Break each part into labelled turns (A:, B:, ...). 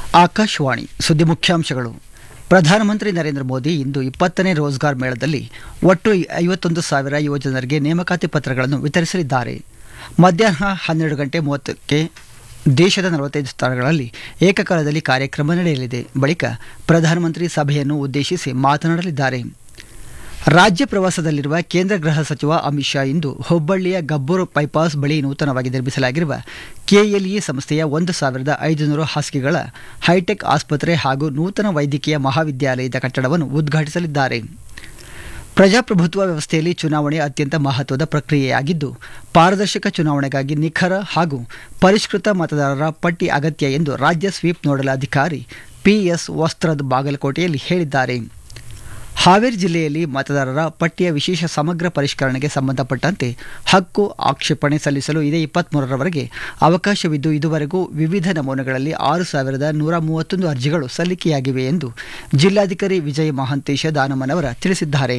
A: ಆಕಾಶವಾಣಿ ಸುದ್ದಿ ಮುಖ್ಯಾಂಶಗಳು ಪ್ರಧಾನಮಂತ್ರಿ ನರೇಂದ್ರ ಮೋದಿ ಇಂದು ಇಪ್ಪತ್ತನೇ ರೋಜ್ಗಾರ್ ಮೇಳದಲ್ಲಿ ಒಟ್ಟು ಐವತ್ತೊಂದು ಸಾವಿರ ಯುವಜನರಿಗೆ ನೇಮಕಾತಿ ಪತ್ರಗಳನ್ನು ವಿತರಿಸಲಿದ್ದಾರೆ ಮಧ್ಯಾಹ್ನ ಹನ್ನೆರಡು ಗಂಟೆ ಮೂವತ್ತಕ್ಕೆ ದೇಶದ ನಲವತ್ತೈದು ಸ್ಥಳಗಳಲ್ಲಿ ಏಕಕಾಲದಲ್ಲಿ ಕಾರ್ಯಕ್ರಮ ನಡೆಯಲಿದೆ ಬಳಿಕ ಪ್ರಧಾನಮಂತ್ರಿ ಸಭೆಯನ್ನು ಉದ್ದೇಶಿಸಿ ಮಾತನಾಡಲಿದ್ದಾರೆ ರಾಜ್ಯ ಪ್ರವಾಸದಲ್ಲಿರುವ ಕೇಂದ್ರ ಗೃಹ ಸಚಿವ ಅಮಿತ್ ಶಾ ಇಂದು ಹುಬ್ಬಳ್ಳಿಯ ಗಬ್ಬೂರು ಬೈಪಾಸ್ ಬಳಿ ನೂತನವಾಗಿ ನಿರ್ಮಿಸಲಾಗಿರುವ ಕೆಎಲ್ಇ ಸಂಸ್ಥೆಯ ಒಂದು ಸಾವಿರದ ಐದುನೂರು ಹಾಸಿಗೆಗಳ ಹೈಟೆಕ್ ಆಸ್ಪತ್ರೆ ಹಾಗೂ ನೂತನ ವೈದ್ಯಕೀಯ ಮಹಾವಿದ್ಯಾಲಯದ ಕಟ್ಟಡವನ್ನು ಉದ್ಘಾಟಿಸಲಿದ್ದಾರೆ ಪ್ರಜಾಪ್ರಭುತ್ವ ವ್ಯವಸ್ಥೆಯಲ್ಲಿ ಚುನಾವಣೆ ಅತ್ಯಂತ ಮಹತ್ವದ ಪ್ರಕ್ರಿಯೆಯಾಗಿದ್ದು ಪಾರದರ್ಶಕ ಚುನಾವಣೆಗಾಗಿ ನಿಖರ ಹಾಗೂ ಪರಿಷ್ಕೃತ ಮತದಾರರ ಪಟ್ಟಿ ಅಗತ್ಯ ಎಂದು ರಾಜ್ಯ ಸ್ವೀಪ್ ನೋಡಲ್ ಅಧಿಕಾರಿ ಪಿಎಸ್ ವಸ್ತ್ರದ್ ಬಾಗಲಕೋಟೆಯಲ್ಲಿ ಹೇಳಿದ್ದಾರೆ ಹಾವೇರಿ ಜಿಲ್ಲೆಯಲ್ಲಿ ಮತದಾರರ ಪಟ್ಟಿಯ ವಿಶೇಷ ಸಮಗ್ರ ಪರಿಷ್ಕರಣೆಗೆ ಸಂಬಂಧಪಟ್ಟಂತೆ ಹಕ್ಕು ಆಕ್ಷೇಪಣೆ ಸಲ್ಲಿಸಲು ಇದೇ ಇಪ್ಪತ್ತ್ಮೂರರವರೆಗೆ ಅವಕಾಶವಿದ್ದು ಇದುವರೆಗೂ ವಿವಿಧ ನಮೂನೆಗಳಲ್ಲಿ ಆರು ಸಾವಿರದ ನೂರ ಮೂವತ್ತೊಂದು ಅರ್ಜಿಗಳು ಸಲ್ಲಿಕೆಯಾಗಿವೆ ಎಂದು ಜಿಲ್ಲಾಧಿಕಾರಿ ವಿಜಯ ಮಹಾಂತೇಶ ದಾನಮ್ಮನವರ ತಿಳಿಸಿದ್ದಾರೆ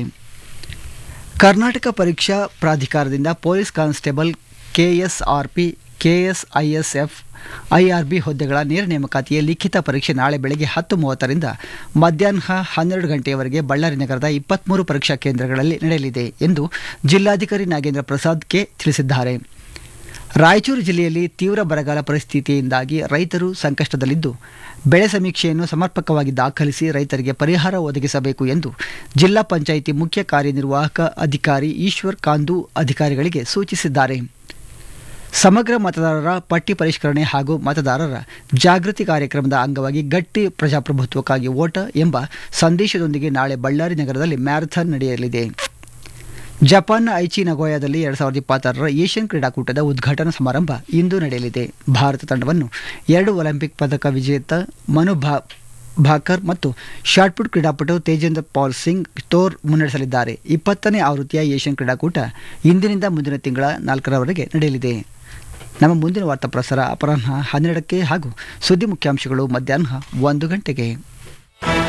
A: ಕರ್ನಾಟಕ ಪರೀಕ್ಷಾ ಪ್ರಾಧಿಕಾರದಿಂದ police constable KSRP KSISF IRB ಹುದ್ದೆಗಳ ನೇರ ನೇಮಕಾತಿಯ ಲಿಖಿತ ಪರೀಕ್ಷೆ ನಾಳೆ ಬೆಳಗ್ಗೆ ಹತ್ತು ಮೂವತ್ತರಿಂದ ಮಧ್ಯಾಹ್ನ ಹನ್ನೆರಡು ಗಂಟೆಯವರೆಗೆ ಬಳ್ಳಾರಿ ನಗರದ ಇಪ್ಪತ್ತ್ಮೂರು ಪರೀಕ್ಷಾ ಕೇಂದ್ರಗಳಲ್ಲಿ ನಡೆಯಲಿದೆ ಎಂದು ಜಿಲ್ಲಾಧಿಕಾರಿ ನಾಗೇಂದ್ರ ಪ್ರಸಾದ್ ಕೆ ತಿಳಿಸಿದ್ದಾರೆ ರಾಯಚೂರು ಜಿಲ್ಲೆಯಲ್ಲಿ ತೀವ್ರ ಬರಗಾಲ ಪರಿಸ್ಥಿತಿಯಿಂದಾಗಿ ರೈತರು ಸಂಕಷ್ಟದಲ್ಲಿದ್ದು ಬೆಳೆ ಸಮೀಕ್ಷೆಯನ್ನು ಸಮರ್ಪಕವಾಗಿ ದಾಖಲಿಸಿ ರೈತರಿಗೆ ಪರಿಹಾರ ಒದಗಿಸಬೇಕು ಎಂದು ಜಿಲ್ಲಾ ಪಂಚಾಯಿತಿ ಮುಖ್ಯ ಕಾರ್ಯನಿರ್ವಾಹಕ ಅಧಿಕಾರಿ ಈಶ್ವರ್ ಕಾಂದು ಅಧಿಕಾರಿಗಳಿಗೆ ಸೂಚಿಸಿದ್ದಾರೆ ಸಮಗ್ರ ಮತದಾರರ ಪಟ್ಟಿ ಪರಿಷ್ಕರಣೆ ಹಾಗೂ ಮತದಾರರ ಜಾಗೃತಿ ಕಾರ್ಯಕ್ರಮದ ಅಂಗವಾಗಿ ಗಟ್ಟಿ ಪ್ರಜಾಪ್ರಭುತ್ವಕ್ಕಾಗಿ ಓಟ ಎಂಬ ಸಂದೇಶದೊಂದಿಗೆ ನಾಳೆ ಬಳ್ಳಾರಿ ನಗರದಲ್ಲಿ ಮ್ಯಾರಥಾನ್ ನಡೆಯಲಿದೆ ಜಪಾನ್ನ ಐಚಿ ನಗೋಯಾದಲ್ಲಿ ಎರಡು ಸಾವಿರದ ಇಪ್ಪತ್ತಾರರ ಏಷ್ಯನ್ ಕ್ರೀಡಾಕೂಟದ ಉದ್ಘಾಟನಾ ಸಮಾರಂಭ ಇಂದು ನಡೆಯಲಿದೆ ಭಾರತ ತಂಡವನ್ನು ಎರಡು ಒಲಿಂಪಿಕ್ ಪದಕ ವಿಜೇತ ಮನು ಭಾ ಭಾಕರ್ ಮತ್ತು ಶಾಟ್ಪುಟ್ ಕ್ರೀಡಾಪಟು ತೇಜೇಂದ್ರ ಪಾಲ್ ಸಿಂಗ್ ತೋರ್ ಮುನ್ನಡೆಸಲಿದ್ದಾರೆ ಇಪ್ಪತ್ತನೇ ಆವೃತ್ತಿಯ ಏಷ್ಯನ್ ಕ್ರೀಡಾಕೂಟ ಇಂದಿನಿಂದ ಮುಂದಿನ ತಿಂಗಳ ನಾಲ್ಕರವರೆಗೆ ನಡೆಯಲಿದೆ ನಮ್ಮ ಮುಂದಿನ ವಾರ್ತಾ ಪ್ರಸಾರ ಅಪರಾಹ್ನ ಹನ್ನೆರಡಕ್ಕೆ ಹಾಗೂ ಸುದ್ದಿ ಮುಖ್ಯಾಂಶಗಳು ಮಧ್ಯಾಹ್ನ ಒಂದು ಗಂಟೆಗೆ